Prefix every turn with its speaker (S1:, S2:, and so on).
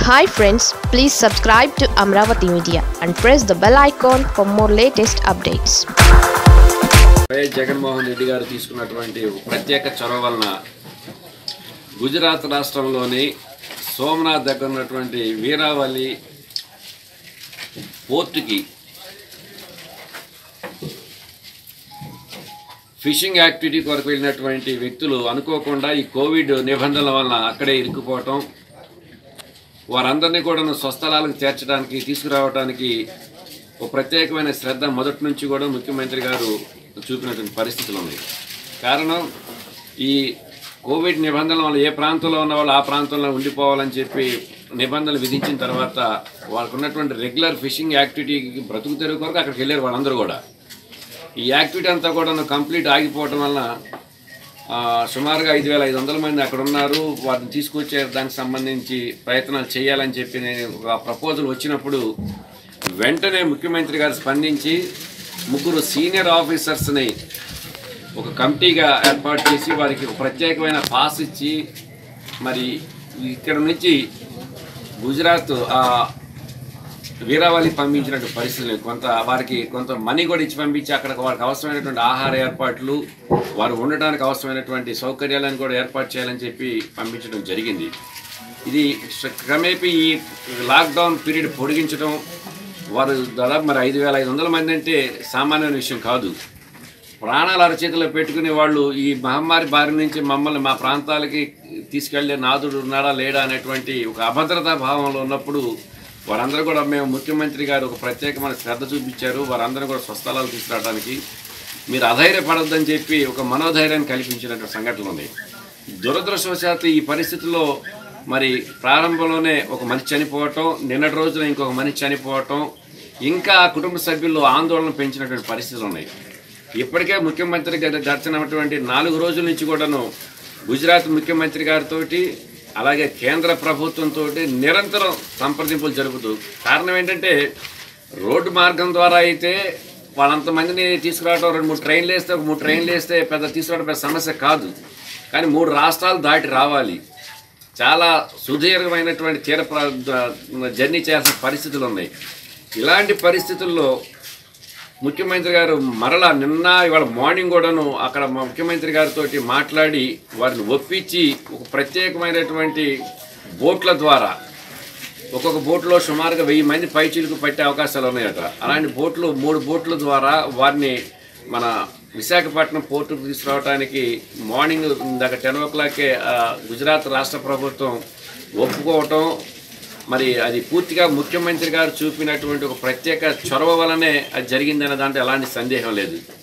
S1: hi friends please subscribe to Amaravati media and press the bell icon for more latest updates
S2: YS Jaganmohan Reddy గారు తీసుకున్నటువంటి ప్రత్యేక చొరవ వలన గుజరాత్ రాష్ట్రంలోని సోమనాథ్ దగ్గర ఉన్నటువంటి వీరావళి పోర్టుకి ఫిషింగ్ యాక్టివిటీ కొరకు వెళ్ళినటువంటి వ్యక్తులు అనుకోకుండా ఈ కోవిడ్ నిబంధనల వలన అక్కడే ఇరుక్కుపోవటం వారందరినీ కూడా స్వస్థలాలకు చేర్చడానికి తీసుకురావడానికి ఒక ప్రత్యేకమైన శ్రద్ధ మొదటి నుంచి కూడా ముఖ్యమంత్రి గారు చూపినటువంటి పరిస్థితులు ఉన్నాయి కారణం ఈ కోవిడ్ నిబంధనల వల్ల ఏ ప్రాంతంలో ఉన్న వాళ్ళు ఆ ప్రాంతంలో ఉండిపోవాలని చెప్పి నిబంధనలు విధించిన తర్వాత వాళ్ళకు ఉన్నటువంటి రెగ్యులర్ ఫిషింగ్ యాక్టివిటీకి బ్రతుకు తెరుగు కొరకు అక్కడికి వెళ్ళారు వాళ్ళందరూ కూడా ఈ యాక్టివిటీ అంతా కూడా కంప్లీట్ ఆగిపోవటం వలన ఆ, సుమారుగా ఐదు వేల ఐదు వందల మంది అక్కడ ఉన్నారు వారిని తీసుకొచ్చే దానికి సంబంధించి ప్రయత్నాలు చేయాలని చెప్పి నేను ఒక ప్రపోజల్ వచ్చినప్పుడు వెంటనే ముఖ్యమంత్రి గారు స్పందించి ముగ్గురు సీనియర్ ఆఫీసర్స్ని ఒక కమిటీగా ఏర్పాటు చేసి వారికి ఒక ప్రత్యేకమైన పాస్ ఇచ్చి మరి ఇక్కడ నుంచి గుజరాత్ ఆ వీరావళి పంపించినట్టు పరిస్థితులు కొంత వారికి కొంత మనీ కూడా ఇచ్చి పంపించి అక్కడ వారికి అవసరమైనటువంటి ఆహార ఏర్పాట్లు వారు ఉండడానికి అవసరమైనటువంటి సౌకర్యాలను కూడా ఏర్పాటు చేయాలని చెప్పి పంపించడం జరిగింది ఇది స- క్రమేపీ ఈ లాక్డౌన్ పీరియడ్ పొడిగించడం వారు దాదాపు మరి ఐదు వేల ఐదు వందల మంది అంటే సామాన్యమైన విషయం కాదు ప్రాణాలు అరచేతిలో పెట్టుకునే వాళ్ళు ఈ మహమ్మారి బారి నుంచి మమ్మల్ని మా ప్రాంతాలకి తీసుకెళ్లే నాదుడు ఉన్నాడా లేడా అనేటువంటి ఒక అభద్రతా భావంలో ఉన్నప్పుడు వారందరూ కూడా మేము ముఖ్యమంత్రి గారు ఒక ప్రత్యేకమైన శ్రద్ధ చూపించారు వారందరూ కూడా స్వస్థలాలు తీసుకురావడానికి మీరు అధైర్యపడొద్దని చెప్పి ఒక మనోధైర్యాన్ని కల్పించినటువంటి సంఘటనలు ఉన్నాయి దురదృష్టవశాత్తు ఈ పరిస్థితుల్లో మరి ప్రారంభంలోనే ఒక మనిషి చనిపోవటం నిన్నటి రోజున ఇంకొక మనిషి చనిపోవటం ఇంకా ఆ కుటుంబ సభ్యుల్లో ఆందోళన పెంచినటువంటి పరిస్థితులు ఉన్నాయి ఇప్పటికే ముఖ్యమంత్రి గారు గడిచినటువంటి నాలుగు రోజుల నుంచి కూడాను గుజరాత్ ముఖ్యమంత్రి గారితో అలాగే కేంద్ర ప్రభుత్వంతో నిరంతరం సంప్రదింపులు జరుపుతూ కారణం ఏంటంటే రోడ్డు మార్గం ద్వారా అయితే వాళ్ళంతమందిని తీసుకురావడం రెండు మూడు ట్రైన్లు వేస్తే ఒక మూడు ట్రైన్లు వేస్తే పెద్ద తీసుకురావడం పెద్ద సమస్య కాదు కానీ మూడు రాష్ట్రాలు దాటి రావాలి చాలా సుదీర్ఘమైనటువంటి తీర ప్ర- ద- జర్నీ చేయాల్సిన పరిస్థితులు ఉన్నాయి ఇలాంటి పరిస్థితుల్లో ముఖ్యమంత్రి గారు మరలా నిన్న ఇవాళ మార్నింగ్ కూడాను అక్కడ మా ముఖ్యమంత్రి గారితో మాట్లాడి వారిని ఒప్పించి ఒక ప్రత్యేకమైనటువంటి బోట్ల ద్వారా ఒక్కొక్క బోట్లో సుమారుగా వెయ్యి మంది పైచీలకు పట్టే అవకాశాలు ఉన్నాయట అలాంటి బోట్లు మూడు బోట్ల ద్వారా వారిని మన విశాఖపట్నం పోర్టుకు తీసుకురావడానికి మార్నింగ్ ఇందాక టెన్ ఓ క్లాకే ఆ, గుజరాత్ రాష్ట్ర ప్రభుత్వం ఒప్పుకోవటం మరి అది పూర్తిగా ముఖ్యమంత్రి గారు చూపినటువంటి ఒక ప్రత్యేక చొరవ వలనే అది జరిగిందనే దాంట్లో ఎలాంటి సందేహం లేదు